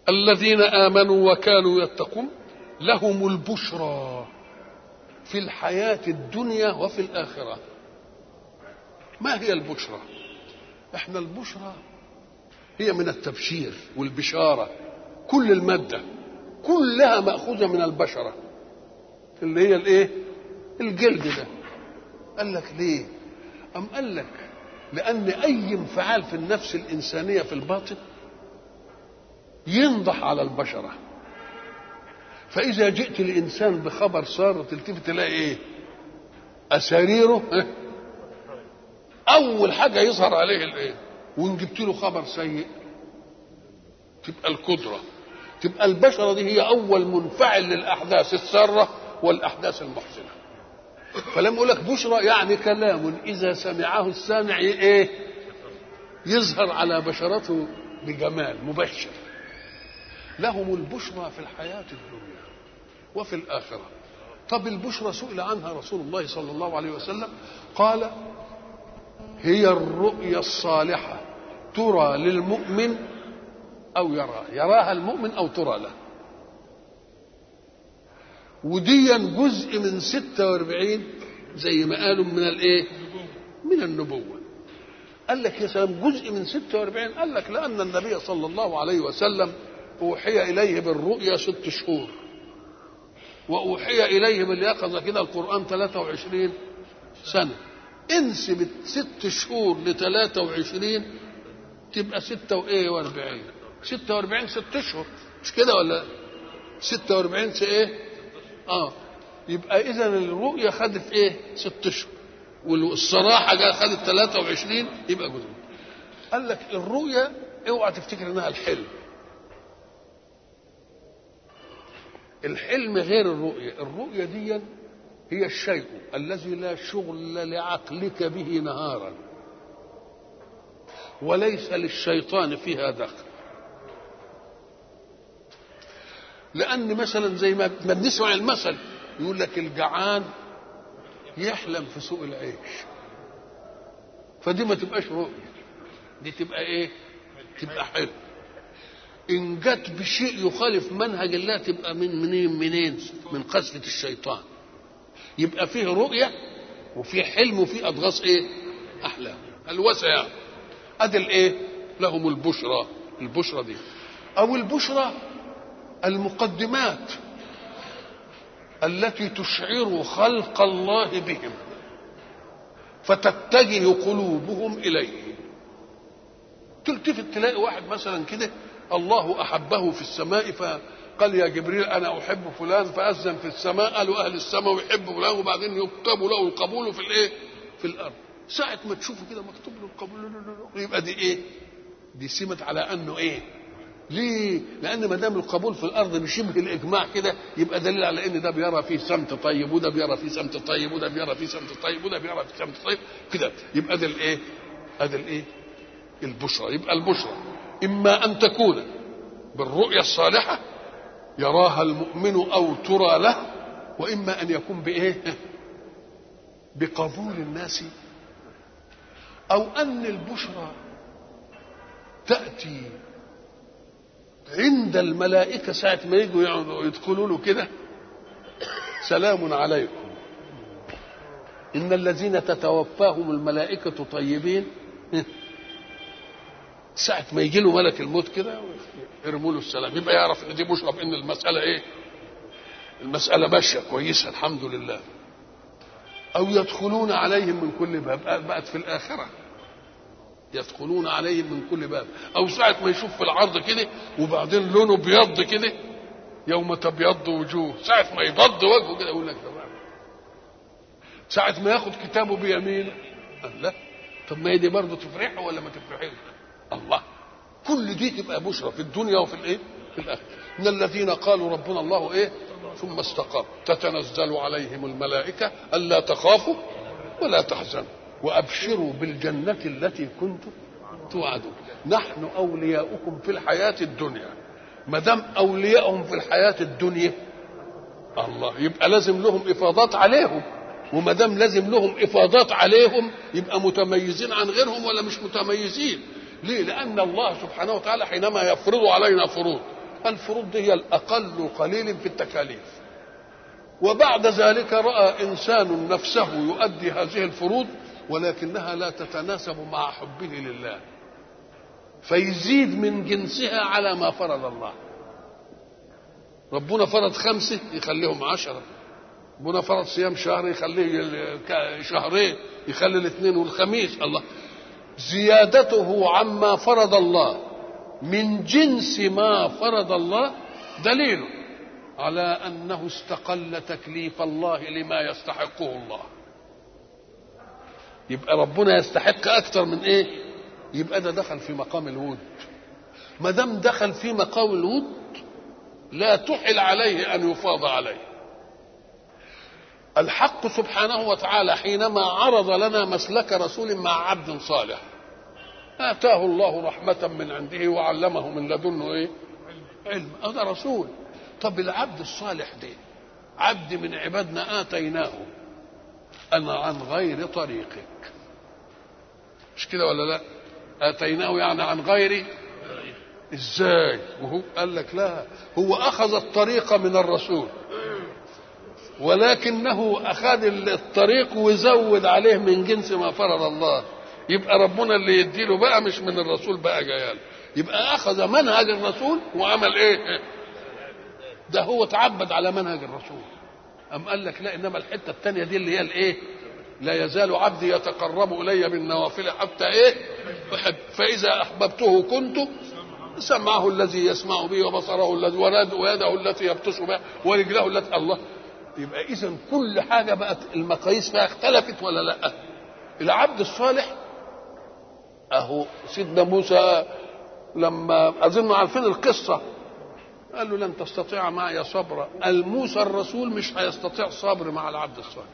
الذين امنوا وكانوا يتقون لهم البشرى في الحياه الدنيا وفي الاخره ما هي البشرى احنا البشرى هي من التبشير والبشاره كل الماده كلها ماخوذه من البشره اللي هي الايه الجلد ده قال لك ليه ام قال لك لان اي انفعال في النفس الانسانيه في الباطن ينضح على البشره فاذا جئت الانسان بخبر سار تلتفت تلاقي ايه اساريره اول حاجه يظهر عليه الايه وان جبت له خبر سيء تبقى القدره تبقى البشره دي هي اول منفعل للاحداث الساره والاحداث المحزنه فلما يقول لك بشرى يعني كلام اذا سمعه السامع ايه يظهر على بشرته بجمال مبشر لهم البشرى في الحياه الدنيا وفي الاخره طب البشرى سئل عنها رسول الله صلى الله عليه وسلم قال هي الرؤيا الصالحه ترى للمؤمن او يرى يراها المؤمن او ترى له وديا جزء من 46 زي ما قالوا من الايه من النبوه قال لك يا سلام جزء من 46 قال لك لان النبي صلى الله عليه وسلم اوحي اليه بالرؤيا ست شهور واوحي اليه باليقظه كده القران 23 سنه انسب ست شهور ل 23 تبقى 6 وايه و40 46 ست اشهر مش كده ولا 46 في ايه اه يبقى اذا الرؤيا خدت ايه ست اشهر والصراحه جاء خدت 23 يبقى جزء قال لك الرؤيا اوعى تفتكر انها الحلم الحلم غير الرؤيا الرؤيا دي هي الشيء الذي لا شغل لعقلك به نهارا وليس للشيطان فيها دخل لان مثلا زي ما بنسمع المثل يقول لك الجعان يحلم في سوق العيش فدي ما تبقاش رؤية دي تبقى ايه تبقى حلم ان جت بشيء يخالف منهج الله تبقى من منين منين من قسوة الشيطان يبقى فيه رؤية وفيه حلم وفيه أضغاث ايه أحلام الوسع يعني ادي الايه لهم البشرى البشرى دي او البشرى المقدمات التي تشعر خلق الله بهم فتتجه قلوبهم اليه تلتفت تلاقي واحد مثلا كده الله احبه في السماء فقال يا جبريل انا احب فلان فاذن في السماء قالوا اهل السماء ويحب فلان وبعدين يكتب له القبول في الايه في الارض ساعة ما تشوفه كده مكتوب له القبول يبقى دي ايه؟ دي سمت على انه ايه؟ ليه؟ لأن ما دام القبول في الأرض بشبه الإجماع كده يبقى دليل على إن ده بيرى فيه سمت طيب وده بيرى فيه سمت طيب وده بيرى فيه سمت طيب وده بيرى فيه سمت طيب كده يبقى ده الإيه؟ هذا الإيه؟ البشرى يبقى البشرى إما أن تكون بالرؤيا الصالحة يراها المؤمن أو ترى له وإما أن يكون بإيه؟ بقبول الناس أو أن البشرى تأتي عند الملائكة ساعة ما يجوا يدخلوا له كده سلام عليكم إن الذين تتوفاهم الملائكة طيبين ساعة ما يجي له ملك الموت كده يرموا له السلام يبقى يعرف ان دي بشرى بان المسألة ايه؟ المسألة ماشية كويسة الحمد لله. أو يدخلون عليهم من كل باب بقت في الآخرة. يدخلون عليهم من كل باب او ساعه ما يشوف في العرض كده وبعدين لونه بيض كده يوم تبيض وجوه ساعه ما يبض وجهه كده يقول لك تمام ساعه ما ياخد كتابه بيمينه قال لا طب ما هي دي برضه تفرحه ولا ما تفرحش الله كل دي تبقى بشرى في الدنيا وفي الايه في الاخره ان الذين قالوا ربنا الله ايه ثم استقاموا تتنزل عليهم الملائكه الا تخافوا ولا تحزنوا وابشروا بالجنه التي كنتم توعدون نحن اولياؤكم في الحياه الدنيا ما دام اولياؤهم في الحياه الدنيا الله يبقى لازم لهم افاضات عليهم وما دام لازم لهم افاضات عليهم يبقى متميزين عن غيرهم ولا مش متميزين ليه لان الله سبحانه وتعالى حينما يفرض علينا فروض الفروض دي هي الأقل قليل في التكاليف وبعد ذلك رأى إنسان نفسه يؤدي هذه الفروض ولكنها لا تتناسب مع حبه لله فيزيد من جنسها على ما فرض الله ربنا فرض خمسة يخليهم عشرة ربنا فرض صيام شهر يخليه شهرين يخلي الاثنين والخميس الله زيادته عما فرض الله من جنس ما فرض الله دليل على انه استقل تكليف الله لما يستحقه الله يبقى ربنا يستحق اكثر من ايه يبقى ده دخل في مقام الود ما دام دخل في مقام الود لا تحل عليه ان يفاض عليه الحق سبحانه وتعالى حينما عرض لنا مسلك رسول مع عبد صالح آتاه الله رحمة من عنده وعلمه من لدنه إيه؟ علم هذا رسول طب العبد الصالح ده عبد من عبادنا آتيناه أنا عن غير طريقك مش كده ولا لا آتيناه يعني عن غير ازاي وهو قال لك لا هو أخذ الطريق من الرسول ولكنه أخذ الطريق وزود عليه من جنس ما فرض الله يبقى ربنا اللي يديله بقى مش من الرسول بقى جايال يبقى اخذ منهج الرسول وعمل ايه ده هو تعبد على منهج الرسول أم قال لك لا إنما الحتة الثانية دي اللي هي الإيه لا يزال عبدي يتقرب إلي بالنوافل حتى إيه أحب فإذا أحببته كنت سمعه الذي يسمع به وبصره الذي ويده التي يبطش بها ورجله التي الله يبقى إذا كل حاجة بقت المقاييس فيها اختلفت ولا لا العبد الصالح اهو سيدنا موسى لما اظن عارفين القصه قال له لن تستطيع معي صبرا الموسى الرسول مش هيستطيع صبر مع العبد الصالح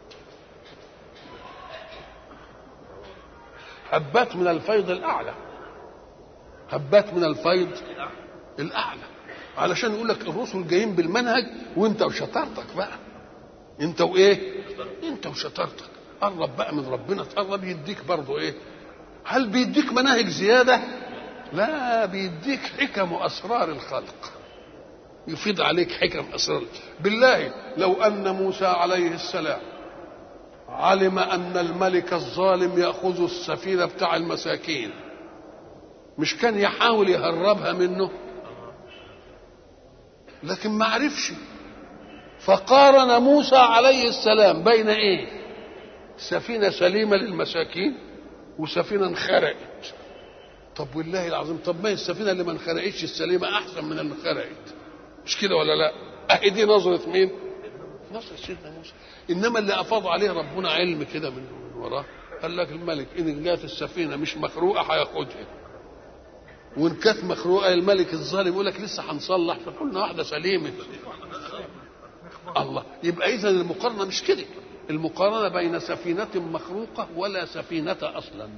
هبات من الفيض الاعلى هبات من الفيض الاعلى علشان يقول لك الرسل جايين بالمنهج وانت وشطارتك بقى انت وايه انت وشطارتك قرب بقى من ربنا تقرب يديك برضه ايه هل بيديك مناهج زيادة لا بيديك حكم وأسرار الخلق يفيض عليك حكم أسرار بالله لو أن موسى عليه السلام علم أن الملك الظالم يأخذ السفينة بتاع المساكين مش كان يحاول يهربها منه لكن ما عرفش فقارن موسى عليه السلام بين ايه سفينة سليمة للمساكين وسفينه انخرقت طب والله العظيم طب ما هي السفينه اللي ما انخرقتش السليمه احسن من اللي انخرقت مش كده ولا لا اهي دي نظره مين نظره سيدنا موسى انما اللي افاض عليه ربنا علم كده من وراه قال لك الملك ان جات السفينه مش مخروقه هياخدها وان كانت مخروقه الملك الظالم يقول لك لسه هنصلح فقلنا واحده سليمه الله يبقى اذا المقارنه مش كده المقارنة بين سفينة مخروقة ولا سفينة أصلا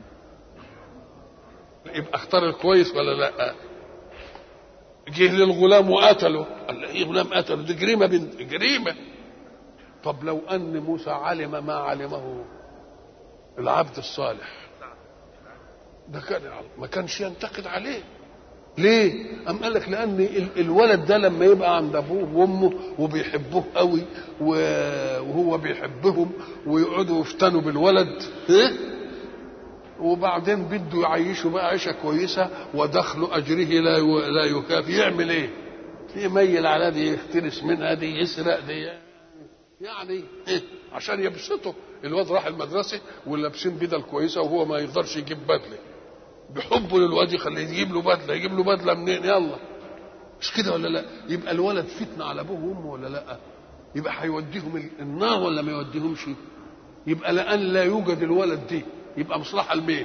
يبقى اختار الكويس ولا لا جه للغلام وقتله قال ايه غلام قتله دي جريمة بنت جريمة طب لو أن موسى علم ما علمه العبد الصالح ده كان ما كانش ينتقد عليه ليه؟ أم قال لك لأن الولد ده لما يبقى عند أبوه وأمه وبيحبوه قوي وهو بيحبهم ويقعدوا يفتنوا بالولد إيه؟ وبعدين بده يعيشه بقى عيشة كويسة ودخل أجره لا لا يكافي يعمل إيه؟ يميل على دي يختلس منها دي يسرق دي يعني إيه؟ عشان يبسطه الواد راح المدرسة ولابسين بدل كويسة وهو ما يقدرش يجيب بدله بحبه للواد يخليه يجيب له بدله يجيب له بدله منين يلا مش كده ولا لا يبقى الولد فتنه على ابوه وامه ولا لا يبقى هيوديهم النار ولا ما يوديهمش يبقى لان لا يوجد الولد دي يبقى مصلحه لمين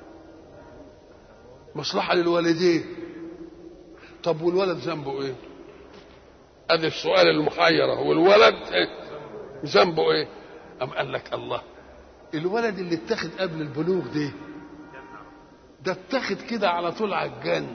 مصلحه للوالدين طب والولد ذنبه ايه ادي السؤال المحير هو الولد ذنبه ايه ام قال لك الله الولد اللي اتخذ قبل البلوغ ده ده اتخذ كده على طول على الجنة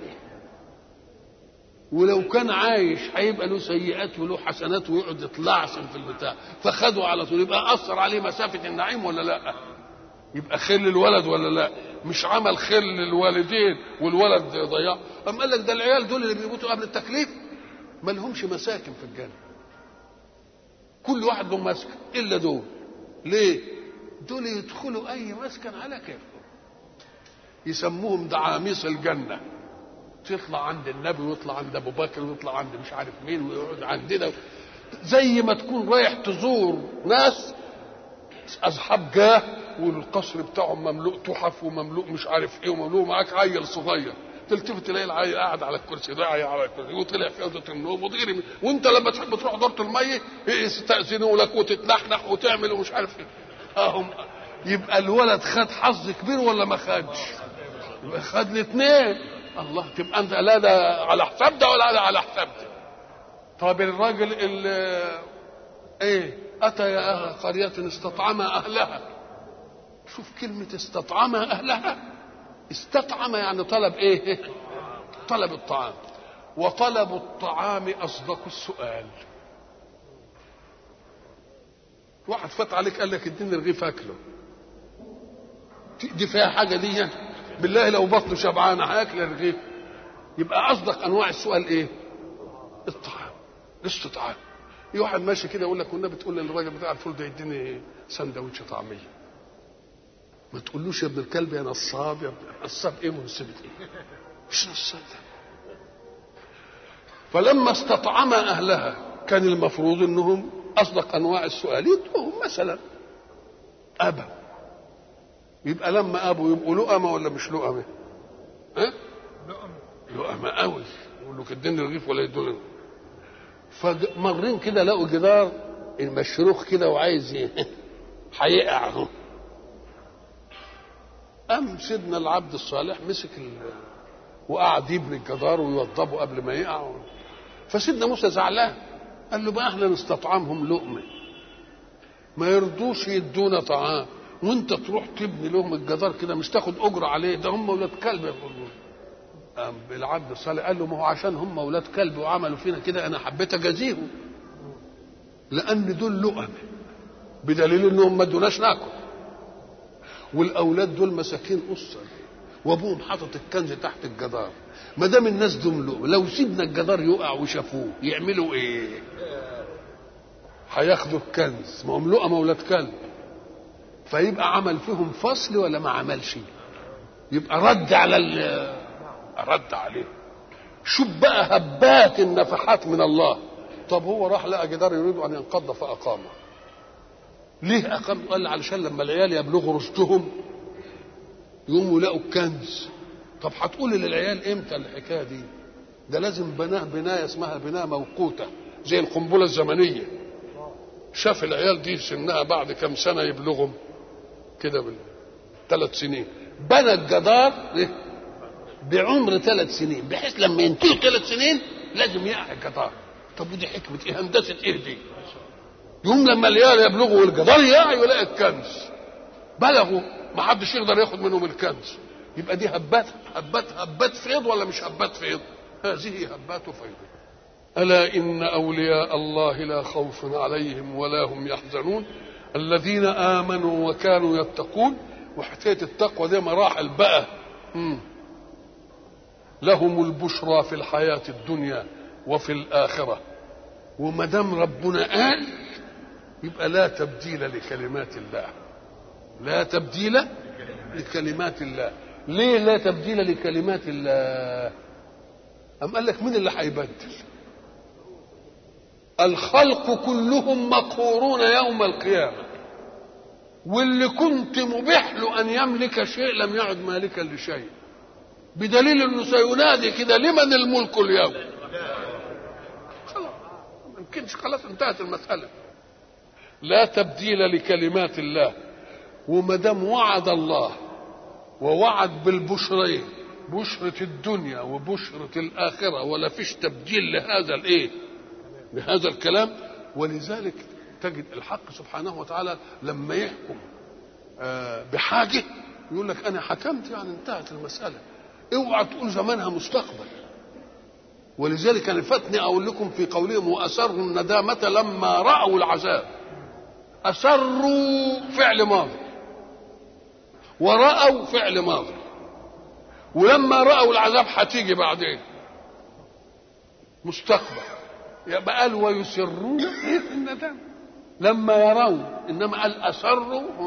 ولو كان عايش هيبقى له سيئات وله حسنات ويقعد يتلعثم في البتاع فخده على طول يبقى اثر عليه مسافه النعيم ولا لا يبقى خل الولد ولا لا مش عمل خير للوالدين والولد ضيع أم قال لك ده العيال دول اللي بيموتوا قبل التكليف ما لهمش مساكن في الجنة كل واحد له مسكن إلا دول ليه دول يدخلوا أي مسكن على كيفهم يسموهم دعاميس الجنة تطلع عند النبي ويطلع عند ابو بكر ويطلع عند مش عارف مين ويقعد عندنا زي ما تكون رايح تزور ناس اصحاب جاه والقصر بتاعهم مملوء تحف ومملوء مش عارف ايه ومملوء معاك عيل صغير تلتفت تلاقي العيل قاعد على الكرسي ده على الكرسي وطلع في اوضه النوم وتغير وانت لما تحب تروح دورة الميه يستاذنوا لك وتتنحنح وتعمل ومش عارف ايه اهم يبقى الولد خد حظ كبير ولا ما خدش؟ يبقى خد الاثنين الله تبقى انت لا ده على حساب ده ولا على حساب ده طب الراجل اللي ايه اتى يا اهل قريه استطعم اهلها شوف كلمه استطعم اهلها استطعم يعني طلب ايه طلب الطعام وطلب الطعام اصدق السؤال واحد فات عليك قال لك اديني رغيف اكله دي فيها حاجه دي بالله لو بطنه شبعان هياكل الرغيف يبقى اصدق انواع السؤال ايه الطعام الاستطعام في واحد ماشي كده يقول لك والنبي تقول للراجل بتاع الفول ده يديني سندوتش طعميه ما تقولوش يا ابن الكلب يا نصاب يا ابن نصاب ايه منسبة ايه مش نصاب ده فلما استطعم اهلها كان المفروض انهم اصدق انواع السؤال يدوهم مثلا ابا يبقى لما ابوا يبقوا لؤمه ولا مش لؤمه؟ ها؟ لؤمه قوي يقول له اديني الرغيف ولا يدوني فمرين كده لقوا جدار المشروخ كده وعايز هيقع اهو قام سيدنا العبد الصالح مسك ال... وقعد يبني الجدار ويوضبه قبل ما يقع فسيدنا موسى زعلان قال له بقى احنا نستطعمهم لقمه ما يرضوش يدونا طعام وانت تروح تبني لهم الجدار كده مش تاخد اجره عليه ده هم ولاد كلب يقولون قام العبد الصالح قال له ما هو عشان هم ولاد كلب وعملوا فينا كده انا حبيت اجازيهم لان دول لقم بدليل انهم ما ادوناش ناكل والاولاد دول مساكين اسر وابوهم حاطط الكنز تحت الجدار ما دام الناس دول لو سيبنا الجدار يقع وشافوه يعملوا ايه؟ هياخدوا الكنز ما هم لقمه ولاد كلب فيبقى عمل فيهم فصل ولا ما عملش يبقى رد على رد عليه شوف بقى هبات النفحات من الله طب هو راح لقى جدار يريد ان ينقض فاقامه ليه اقام قال علشان لما العيال يبلغوا رشدهم يقوموا يلاقوا الكنز طب هتقول للعيال امتى الحكايه دي ده لازم بناه بنايه اسمها بنايه موقوته زي القنبله الزمنيه شاف العيال دي سنها بعد كم سنه يبلغهم كده ثلاث سنين بنى الجدار بعمر ثلاث سنين بحيث لما ينتهي ثلاث سنين لازم يقع الجدار طب ودي حكمه ايه هندسه ايه دي يوم لما العيال يبلغوا الجدار يقع يلاقي الكنز بلغوا ما حدش يقدر ياخد منهم الكنز يبقى دي هبات هبات هبات فيض ولا مش هبات فيض هذه هبات فيض ألا إن أولياء الله لا خوف عليهم ولا هم يحزنون الذين آمنوا وكانوا يتقون وحكاية التقوى دي مراحل بقى مم. لهم البشرى في الحياة الدنيا وفي الآخرة وما دام ربنا قال يبقى لا تبديل لكلمات الله لا تبديل لكلمات الله ليه لا تبديل لكلمات الله أم قال لك مين اللي هيبدل الخلق كلهم مقهورون يوم القيامة واللي كنت مبيح له أن يملك شيء لم يعد مالكا لشيء بدليل أنه سينادي كده لمن الملك اليوم خلاص ما يمكنش خلاص انتهت المسألة لا تبديل لكلمات الله وما دام وعد الله ووعد بالبشرين بشرة الدنيا وبشرة الآخرة ولا فيش تبديل لهذا الإيه؟ لهذا الكلام ولذلك تجد الحق سبحانه وتعالى لما يحكم آه بحاجة يقول لك أنا حكمت يعني انتهت المسألة اوعى تقول زمانها مستقبل ولذلك انا فاتني اقول لكم في قولهم واسروا الندامه لما راوا العذاب اسروا فعل ماضي ورأوا فعل ماضي ولما رأوا العذاب هتيجي بعدين مستقبل يبقى قال ويسرون ايه في الندم لما يرون انما قال اسروا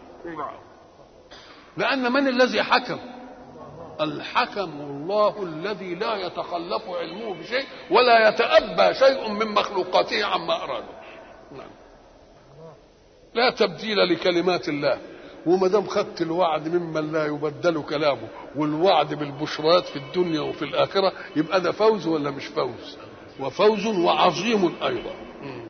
لان من الذي حكم الحكم الله الذي لا يتخلف علمه بشيء ولا يتأبى شيء من مخلوقاته عما أراده نعم. لا تبديل لكلمات الله وما دام خدت الوعد ممن لا يبدل كلامه والوعد بالبشرات في الدنيا وفي الآخرة يبقى ده فوز ولا مش فوز وفوز وعظيم أيضا